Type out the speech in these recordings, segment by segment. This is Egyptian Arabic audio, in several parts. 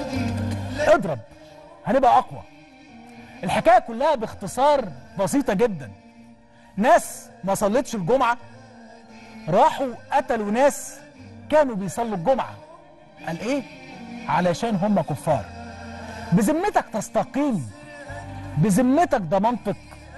اضرب هنبقى اقوى الحكايه كلها باختصار بسيطه جدا ناس ما صلتش الجمعه راحوا قتلوا ناس كانوا بيصلوا الجمعه قال ايه علشان هم كفار بذمتك تستقيم بذمتك ده منطق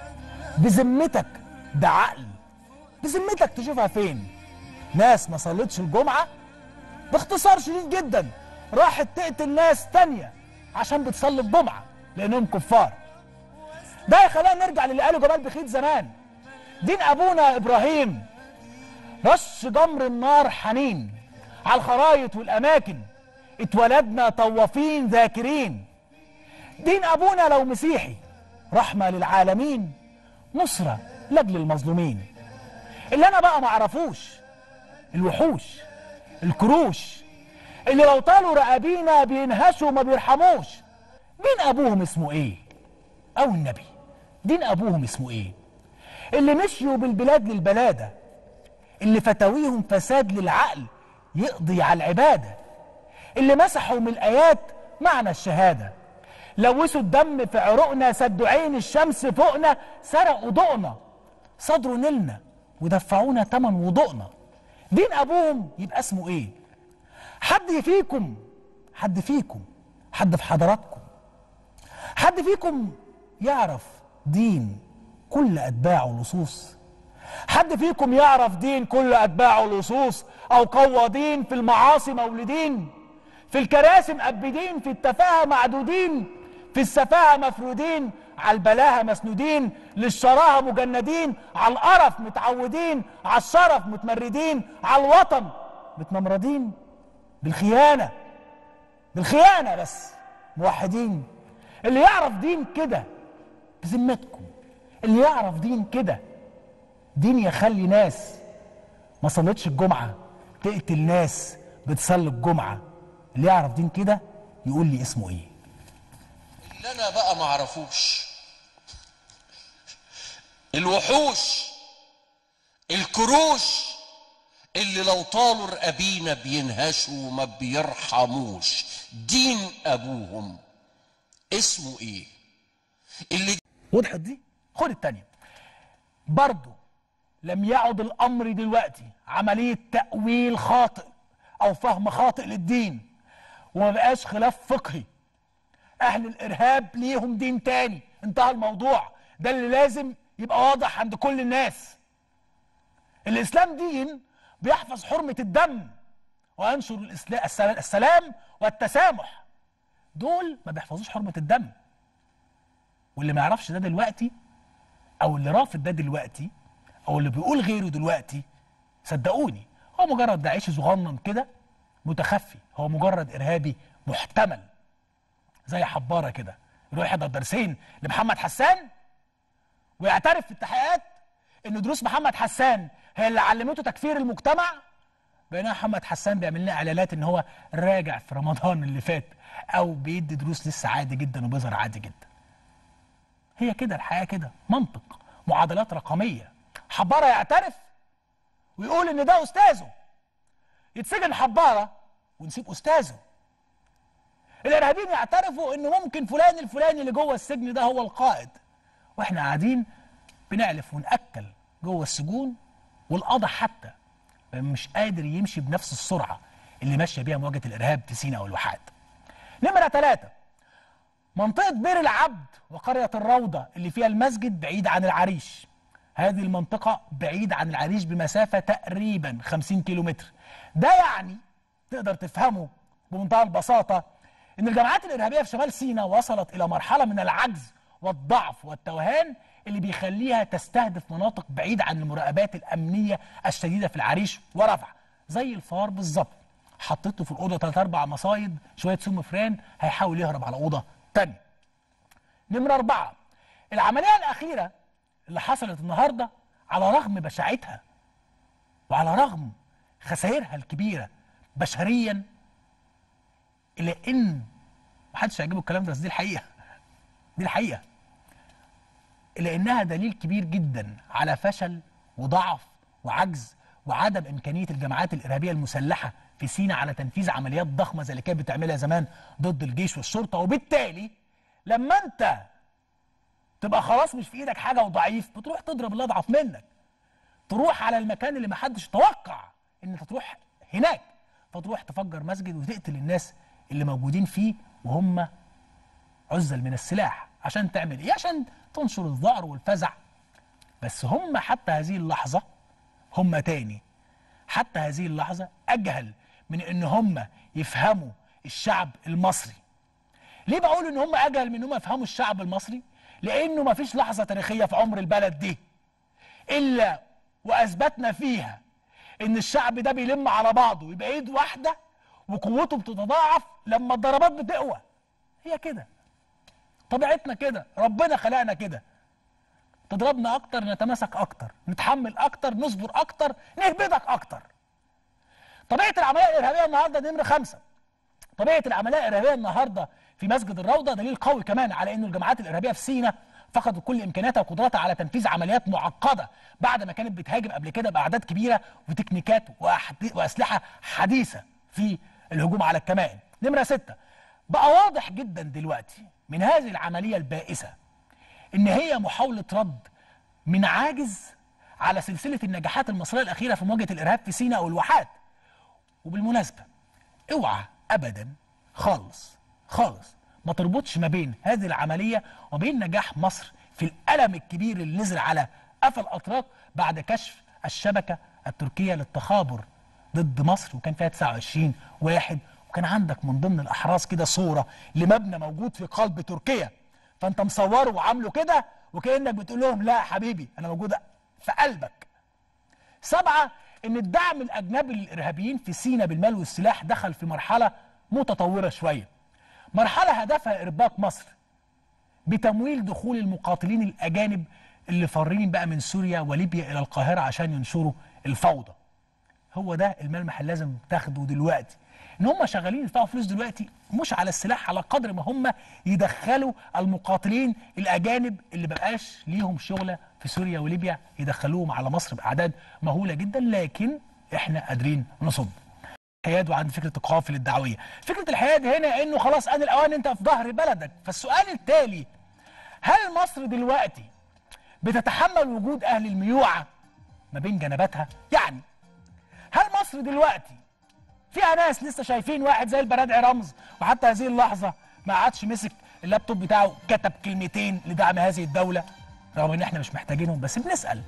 بذمتك ده عقل بذمتك تشوفها فين ناس ما صلتش الجمعه باختصار شديد جدا راحت تقتل ناس تانية عشان بتصلي الجمعة لأنهم كفار ده يخلينا نرجع للي قاله جمال بخيت زمان دين أبونا إبراهيم رش جمر النار حنين على الخرايط والأماكن اتولدنا طوافين ذاكرين دين أبونا لو مسيحي رحمة للعالمين نصرة لأجل المظلومين اللي أنا بقى معرفوش الوحوش الكروش اللي لو طالوا رقابينا بينهشوا وما بيرحموش مين ابوهم اسمه ايه او النبي دين ابوهم اسمه ايه اللي مشيوا بالبلاد للبلاده اللي فتاويهم فساد للعقل يقضي على العباده اللي مسحوا من الايات معنى الشهاده لوثوا الدم في عروقنا سدوا عين الشمس فوقنا سرقوا ضوءنا صدروا نيلنا ودفعونا تمن وضوءنا دين ابوهم يبقى اسمه ايه حد فيكم حد فيكم حد في حضراتكم حد فيكم يعرف دين كل اتباعه اللصوص حد فيكم يعرف دين كل اتباعه اللصوص او قوادين في المعاصي مولدين في الكراسي مأبدين في التفاهه معدودين في السفاهه مفرودين على البلاهه مسنودين للشراهه مجندين على القرف متعودين على الشرف متمردين على الوطن متنمردين بالخيانة بالخيانة بس موحدين اللي يعرف دين كده بذمتكم اللي يعرف دين كده دين يخلي ناس ما صلتش الجمعة تقتل ناس بتصلي الجمعة اللي يعرف دين كده يقول لي اسمه ايه اللي انا بقى ما اعرفوش الوحوش الكروش اللي لو طالوا رقابينا بينهشوا وما بيرحموش دين ابوهم اسمه ايه اللي وضحت دي خد التانية برضو لم يعد الامر دلوقتي عملية تأويل خاطئ او فهم خاطئ للدين وما بقاش خلاف فقهي اهل الارهاب ليهم دين تاني انتهى الموضوع ده اللي لازم يبقى واضح عند كل الناس الاسلام دين بيحفظ حرمة الدم وينشر الإسلا- السلا- السلام والتسامح دول ما بيحفظوش حرمة الدم واللي ما يعرفش ده دلوقتي او اللي رافض ده دلوقتي او اللي بيقول غيره دلوقتي صدقوني هو مجرد داعش صغنن كده متخفي هو مجرد ارهابي محتمل زي حباره كده يروح يحضر درسين لمحمد حسان ويعترف في التحقيقات ان دروس محمد حسان هي اللي علمته تكفير المجتمع بينما محمد حسان بيعمل لنا اعلانات ان هو راجع في رمضان اللي فات او بيدي دروس لسه عادي جدا وبيظهر عادي جدا هي كده الحياه كده منطق معادلات رقميه حباره يعترف ويقول ان ده استاذه يتسجن حباره ونسيب استاذه الارهابيين يعترفوا ان ممكن فلان الفلاني اللي جوه السجن ده هو القائد واحنا قاعدين بنعلف ونأكل جوه السجون والقضاء حتى مش قادر يمشي بنفس السرعه اللي ماشيه بيها مواجهه الارهاب في سيناء والواحات. نمره ثلاثه منطقه بير العبد وقريه الروضه اللي فيها المسجد بعيد عن العريش. هذه المنطقه بعيد عن العريش بمسافه تقريبا 50 كيلومتر. ده يعني تقدر تفهمه بمنتهى البساطه ان الجماعات الارهابيه في شمال سيناء وصلت الى مرحله من العجز والضعف والتوهان اللي بيخليها تستهدف مناطق بعيدة عن المراقبات الأمنية الشديدة في العريش ورفح زي الفار بالظبط حطيته في الأوضة ثلاث أربع مصايد شوية سم فران هيحاول يهرب على أوضة تانية نمرة أربعة العملية الأخيرة اللي حصلت النهاردة على رغم بشاعتها وعلى رغم خسائرها الكبيرة بشريا إلا إن محدش هيعجبه الكلام ده بس دي الحقيقة دي الحقيقة إلا إنها دليل كبير جدا على فشل وضعف وعجز وعدم إمكانية الجماعات الإرهابية المسلحة في سيناء على تنفيذ عمليات ضخمه زي اللي كانت بتعملها زمان ضد الجيش والشرطه وبالتالي لما انت تبقى خلاص مش في ايدك حاجه وضعيف بتروح تضرب اللي اضعف منك تروح على المكان اللي محدش يتوقع ان انت تروح هناك فتروح تفجر مسجد وتقتل الناس اللي موجودين فيه وهم عزل من السلاح عشان تعمل ايه عشان تنشر الذعر والفزع بس هم حتى هذه اللحظه هم تاني حتى هذه اللحظه اجهل من ان هم يفهموا الشعب المصري ليه بقول ان هم اجهل من ان هم يفهموا الشعب المصري لانه ما فيش لحظه تاريخيه في عمر البلد دي الا واثبتنا فيها ان الشعب ده بيلم على بعضه ويبقى ايد واحده وقوته بتتضاعف لما الضربات بتقوى هي كده طبيعتنا كده ربنا خلقنا كده تضربنا اكتر نتماسك اكتر نتحمل اكتر نصبر اكتر نهبدك اكتر طبيعه العمليه الارهابيه النهارده نمره خمسه طبيعه العمليه الارهابيه النهارده في مسجد الروضه دليل قوي كمان على انه الجماعات الارهابيه في سيناء فقدت كل امكانياتها وقدراتها على تنفيذ عمليات معقده بعد ما كانت بتهاجم قبل كده باعداد كبيره وتكنيكات وأحد- واسلحه حديثه في الهجوم على الكمائن. نمره سته بقى واضح جدا دلوقتي من هذه العمليه البائسه ان هي محاوله رد من عاجز على سلسله النجاحات المصريه الاخيره في مواجهه الارهاب في سيناء والواحات. وبالمناسبه اوعى ابدا خالص خالص ما تربطش ما بين هذه العمليه وبين نجاح مصر في الالم الكبير اللي نزل على قفا الاتراك بعد كشف الشبكه التركيه للتخابر ضد مصر وكان فيها 29 واحد وكان عندك من ضمن الاحراز كده صوره لمبنى موجود في قلب تركيا فانت مصوره وعامله كده وكانك بتقول لهم لا يا حبيبي انا موجود في قلبك سبعة ان الدعم الاجنبي للارهابيين في سيناء بالمال والسلاح دخل في مرحله متطوره شويه مرحله هدفها ارباك مصر بتمويل دخول المقاتلين الاجانب اللي فارين بقى من سوريا وليبيا الى القاهره عشان ينشروا الفوضى هو ده الملمح اللي لازم تاخده دلوقتي ان هم شغالين يدفعوا فلوس دلوقتي مش على السلاح على قدر ما هم يدخلوا المقاتلين الاجانب اللي مبقاش ليهم شغله في سوريا وليبيا يدخلوهم على مصر باعداد مهوله جدا لكن احنا قادرين نصد الحياد وعند فكره القوافل الدعويه فكره الحياد هنا انه خلاص ان الاوان انت في ظهر بلدك فالسؤال التالي هل مصر دلوقتي بتتحمل وجود اهل الميوعه ما بين جنباتها يعني هل مصر دلوقتي فيها ناس لسه شايفين واحد زي البرادعي رمز وحتى هذه اللحظه ما عادش مسك اللابتوب بتاعه كتب كلمتين لدعم هذه الدوله رغم ان احنا مش محتاجينهم بس بنسال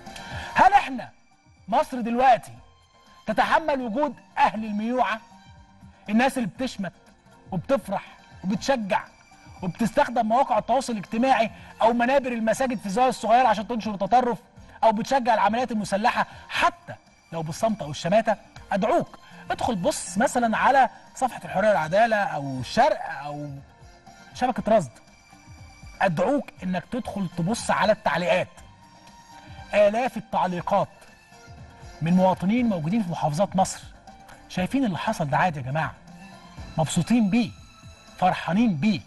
هل احنا مصر دلوقتي تتحمل وجود اهل الميوعه الناس اللي بتشمت وبتفرح وبتشجع وبتستخدم مواقع التواصل الاجتماعي او منابر المساجد في الزوايا الصغيره عشان تنشر التطرف او بتشجع العمليات المسلحه حتى لو بالصمت او الشماته ادعوك ادخل بص مثلا على صفحه الحريه والعداله او الشرق او شبكه رصد ادعوك انك تدخل تبص على التعليقات الاف التعليقات من مواطنين موجودين في محافظات مصر شايفين اللي حصل ده عادي يا جماعه مبسوطين بيه فرحانين بيه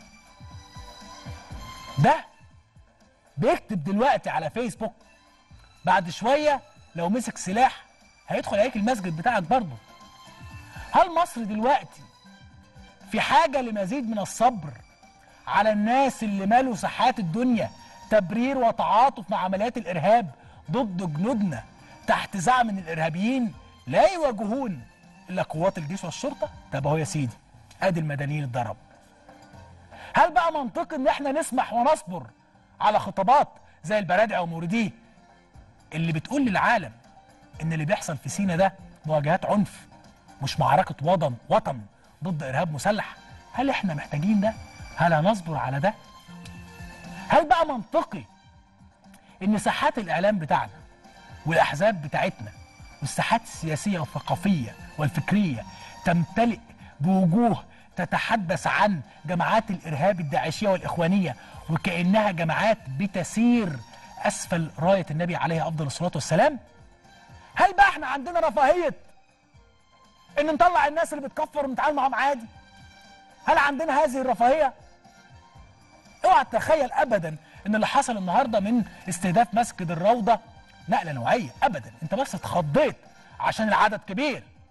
ده بيكتب دلوقتي على فيسبوك بعد شويه لو مسك سلاح هيدخل عليك المسجد بتاعك برضه هل مصر دلوقتي في حاجه لمزيد من الصبر على الناس اللي مالوا ساحات الدنيا تبرير وتعاطف مع عمليات الارهاب ضد جنودنا تحت زعم ان الارهابيين لا يواجهون الا قوات الجيش والشرطه طب اهو يا سيدي ادي المدنيين اتضرب هل بقى منطقي ان احنا نسمح ونصبر على خطابات زي البرادعي ومورديه اللي بتقول للعالم ان اللي بيحصل في سينا ده مواجهات عنف مش معركه وطن وطن ضد ارهاب مسلح هل احنا محتاجين ده هل هنصبر على ده هل بقى منطقي ان ساحات الاعلام بتاعنا والاحزاب بتاعتنا والساحات السياسيه والثقافيه والفكريه تمتلئ بوجوه تتحدث عن جماعات الارهاب الداعشيه والاخوانيه وكانها جماعات بتسير اسفل رايه النبي عليه افضل الصلاه والسلام هل بقى احنا عندنا رفاهيه ان نطلع الناس اللي بتكفر ونتعامل معاهم عادي هل عندنا هذه الرفاهيه اوعى تتخيل ابدا ان اللي حصل النهارده من استهداف مسجد الروضه نقله نوعيه ابدا انت بس اتخضيت عشان العدد كبير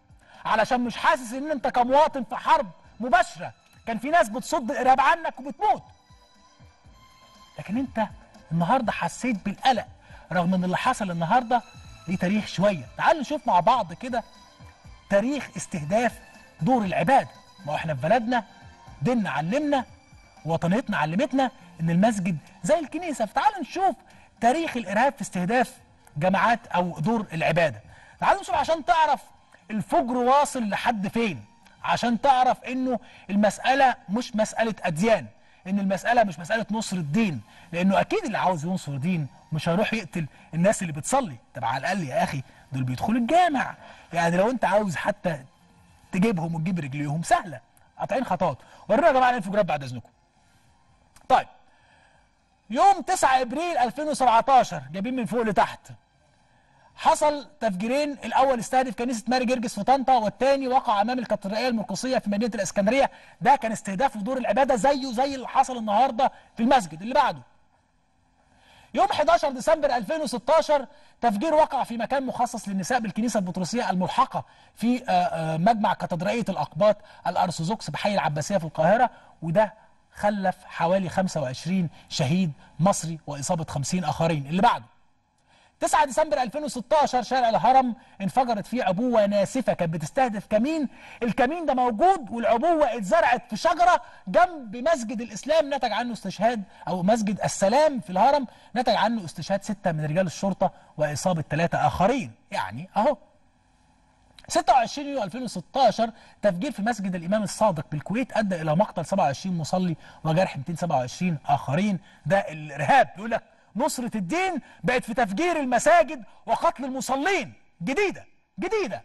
علشان مش حاسس ان انت كمواطن في حرب مباشره كان في ناس بتصد الارهاب عنك وبتموت لكن انت النهارده حسيت بالقلق رغم ان اللي حصل النهارده ليه تاريخ شويه تعالوا نشوف مع بعض كده تاريخ استهداف دور العباده ما هو احنا في بلدنا ديننا علمنا وطنيتنا علمتنا ان المسجد زي الكنيسه فتعالوا نشوف تاريخ الارهاب في استهداف جماعات او دور العباده تعالوا نشوف عشان تعرف الفجر واصل لحد فين عشان تعرف انه المساله مش مساله اديان ان المساله مش مساله نصر الدين لانه اكيد اللي عاوز ينصر دين مش هيروح يقتل الناس اللي بتصلي طب على الاقل يا اخي دول بيدخلوا الجامع يعني لو انت عاوز حتى تجيبهم وتجيب رجليهم سهله قاطعين خطوات ورينا يا جماعه الانفجارات بعد اذنكم طيب يوم 9 ابريل 2017 جايبين من فوق لتحت حصل تفجيرين الاول استهدف كنيسه ماري جرجس في طنطا والثاني وقع امام الكاتدرائيه المرقسيه في مدينه الاسكندريه ده كان استهداف لدور العباده زيه زي اللي حصل النهارده في المسجد اللي بعده يوم 11 ديسمبر 2016 تفجير وقع في مكان مخصص للنساء بالكنيسه البطرسيه الملحقه في آه، آه، مجمع كاتدرائيه الاقباط الارثوذكس بحي العباسيه في القاهره وده خلف حوالي 25 شهيد مصري واصابه 50 اخرين اللي بعده 9 ديسمبر 2016 شارع الهرم انفجرت فيه عبوه ناسفه كانت بتستهدف كمين، الكمين ده موجود والعبوه اتزرعت في شجره جنب مسجد الاسلام نتج عنه استشهاد او مسجد السلام في الهرم نتج عنه استشهاد سته من رجال الشرطه واصابه ثلاثه اخرين، يعني اهو 26 يوليو 2016 تفجير في مسجد الامام الصادق بالكويت ادى الى مقتل 27 مصلي وجرح 227 اخرين ده الارهاب بيقول لك نصرة الدين بقت في تفجير المساجد وقتل المصلين جديدة جديدة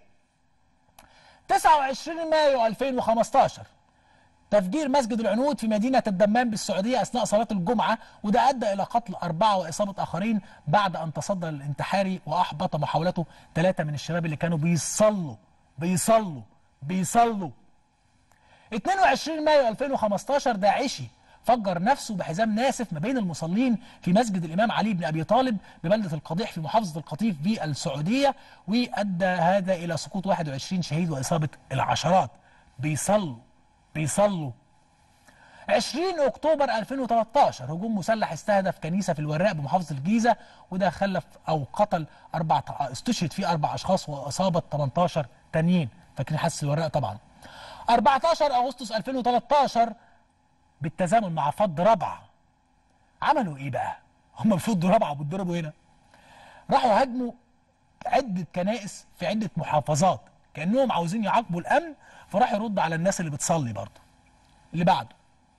29 مايو 2015 تفجير مسجد العنود في مدينة الدمام بالسعودية أثناء صلاة الجمعة وده أدى إلى قتل أربعة وإصابة آخرين بعد أن تصدى للانتحاري وأحبط محاولته ثلاثة من الشباب اللي كانوا بيصلوا بيصلوا بيصلوا 22 مايو 2015 داعشي فجر نفسه بحزام ناسف ما بين المصلين في مسجد الامام علي بن ابي طالب ببلده القضيح في محافظه القطيف بالسعوديه وادى هذا الى سقوط 21 شهيد واصابه العشرات بيصلوا بيصلوا 20 اكتوبر 2013 هجوم مسلح استهدف كنيسه في الوراق بمحافظه الجيزه وده خلف او قتل اربع استشهد فيه اربع اشخاص واصابه 18 تانيين فاكرين حادث الوراق طبعا 14 اغسطس 2013 بالتزامن مع فض ربع عملوا ايه بقى؟ هم بيفضوا ربع وبيتضربوا هنا راحوا هاجموا عده كنائس في عده محافظات كانهم عاوزين يعاقبوا الامن فراح يرد على الناس اللي بتصلي برضه اللي بعده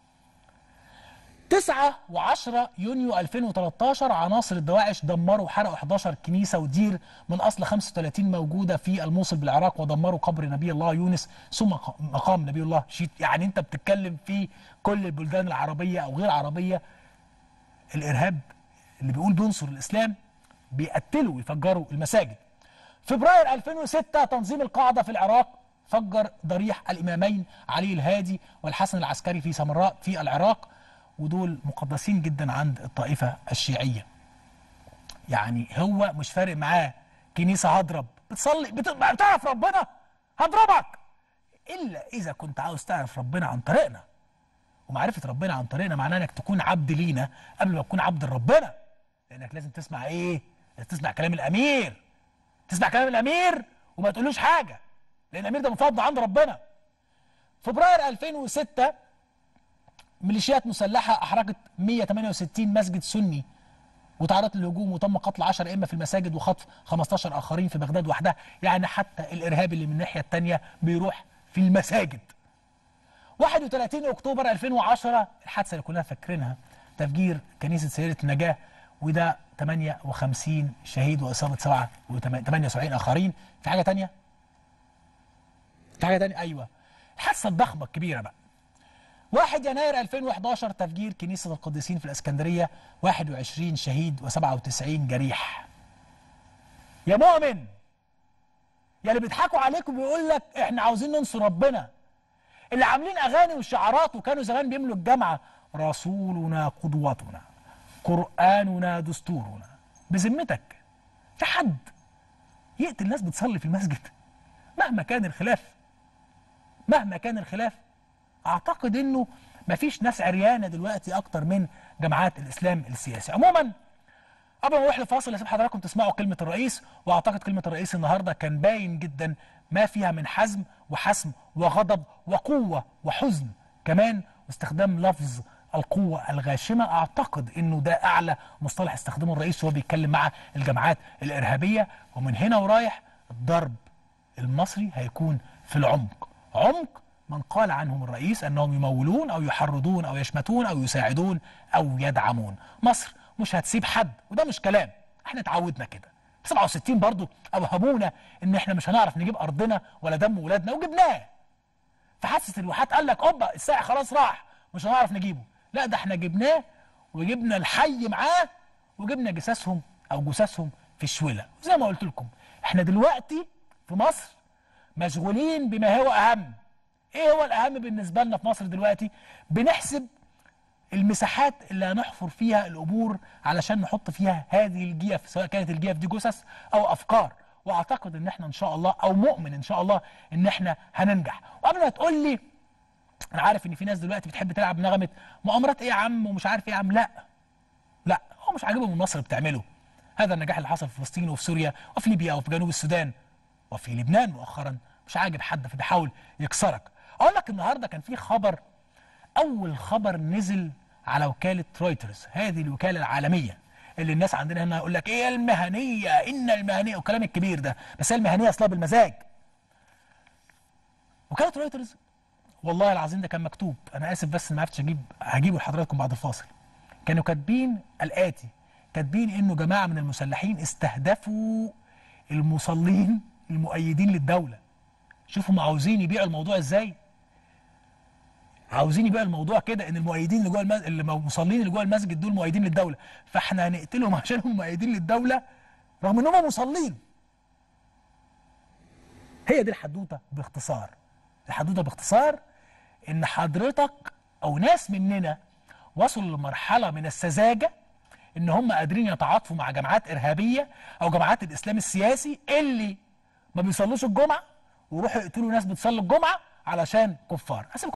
9 و10 يونيو 2013 عناصر الدواعش دمروا وحرقوا 11 كنيسه ودير من اصل 35 موجوده في الموصل بالعراق ودمروا قبر نبي الله يونس ثم مقام نبي الله شيت يعني انت بتتكلم في كل البلدان العربيه او غير عربيه الارهاب اللي بيقول بينصر الاسلام بيقتلوا ويفجروا المساجد. فبراير 2006 تنظيم القاعده في العراق فجر ضريح الامامين علي الهادي والحسن العسكري في سامراء في العراق ودول مقدسين جدا عند الطائفة الشيعية يعني هو مش فارق معاه كنيسة هضرب بتصلي بت- بتعرف ربنا هضربك إلا إذا كنت عاوز تعرف ربنا عن طريقنا ومعرفة ربنا عن طريقنا معناه إنك تكون عبد لينا قبل ما تكون عبد لربنا لأنك لازم تسمع إيه؟ لازم تسمع كلام الأمير تسمع كلام الأمير وما تقولوش حاجة لأن الأمير ده مفضل عند ربنا فبراير 2006 ميليشيات مسلحة أحرقت 168 مسجد سني وتعرضت للهجوم وتم قتل 10 أئمة في المساجد وخطف 15 آخرين في بغداد وحدها يعني حتى الإرهاب اللي من الناحية التانية بيروح في المساجد 31 أكتوبر 2010 الحادثة اللي كلنا فاكرينها تفجير كنيسة سيدة النجاة وده 58 شهيد وإصابة 7 و78 آخرين في حاجة تانية؟ في حاجة تانية؟ أيوه الحادثة الضخمة الكبيرة بقى 1 يناير 2011 تفجير كنيسة القديسين في الإسكندرية 21 شهيد و97 جريح يا مؤمن يا اللي بيضحكوا عليك وبيقول لك احنا عاوزين ننصر ربنا اللي عاملين اغاني وشعارات وكانوا زمان بيملوا الجامعه رسولنا قدوتنا قراننا دستورنا بذمتك في حد يقتل ناس بتصلي في المسجد مهما كان الخلاف مهما كان الخلاف اعتقد انه مفيش ناس عريانه دلوقتي اكتر من جماعات الاسلام السياسي عموما قبل ما نروح لفاصل اسيب حضراتكم تسمعوا كلمه الرئيس واعتقد كلمه الرئيس النهارده كان باين جدا ما فيها من حزم وحسم وغضب وقوه وحزن كمان واستخدام لفظ القوة الغاشمة أعتقد أنه ده أعلى مصطلح استخدمه الرئيس وهو بيتكلم مع الجماعات الإرهابية ومن هنا ورايح الضرب المصري هيكون في العمق عمق من قال عنهم الرئيس أنهم يمولون أو يحرضون أو يشمتون أو يساعدون أو يدعمون مصر مش هتسيب حد وده مش كلام احنا اتعودنا كده في 67 برضو اوهمونا ان احنا مش هنعرف نجيب ارضنا ولا دم ولادنا وجبناه فحاسس الواحات قال لك اوبا الساعه خلاص راح مش هنعرف نجيبه لا ده احنا جبناه وجبنا الحي معاه وجبنا جثثهم او جثثهم في الشوله زي ما قلت لكم احنا دلوقتي في مصر مشغولين بما هو اهم ايه هو الاهم بالنسبه لنا في مصر دلوقتي بنحسب المساحات اللي هنحفر فيها القبور علشان نحط فيها هذه الجيف سواء كانت الجيف دي جثث او افكار واعتقد ان احنا ان شاء الله او مؤمن ان شاء الله ان احنا هننجح وقبل ما تقول لي انا عارف ان في ناس دلوقتي بتحب تلعب نغمه مؤامرات ايه يا عم ومش عارف ايه يا عم لا لا هو مش عاجبهم من مصر بتعمله هذا النجاح اللي حصل في فلسطين وفي سوريا وفي ليبيا وفي جنوب السودان وفي لبنان مؤخرا مش عاجب حد فبيحاول يكسرك اقول لك النهارده كان في خبر اول خبر نزل على وكاله رويترز هذه الوكاله العالميه اللي الناس عندنا هنا يقول لك ايه المهنيه ان المهنيه والكلام الكبير ده بس هي المهنيه اصلها بالمزاج وكاله رويترز والله العظيم ده كان مكتوب انا اسف بس ما عرفتش اجيب هجيبه لحضراتكم بعد الفاصل كانوا كاتبين الاتي كاتبين انه جماعه من المسلحين استهدفوا المصلين المؤيدين للدوله شوفوا هم عاوزين يبيعوا الموضوع ازاي عاوزين يبقى الموضوع كده ان المؤيدين اللي جوه المز... المصلين اللي جوه المسجد دول مؤيدين للدوله فاحنا هنقتلهم عشان هم مؤيدين للدوله رغم ان هم مصلين هي دي الحدوته باختصار الحدوته باختصار ان حضرتك او ناس مننا وصلوا لمرحله من السذاجه ان هم قادرين يتعاطفوا مع جماعات ارهابيه او جماعات الاسلام السياسي اللي ما بيصلوش الجمعه ويروحوا يقتلوا ناس بتصلي الجمعه علشان كفار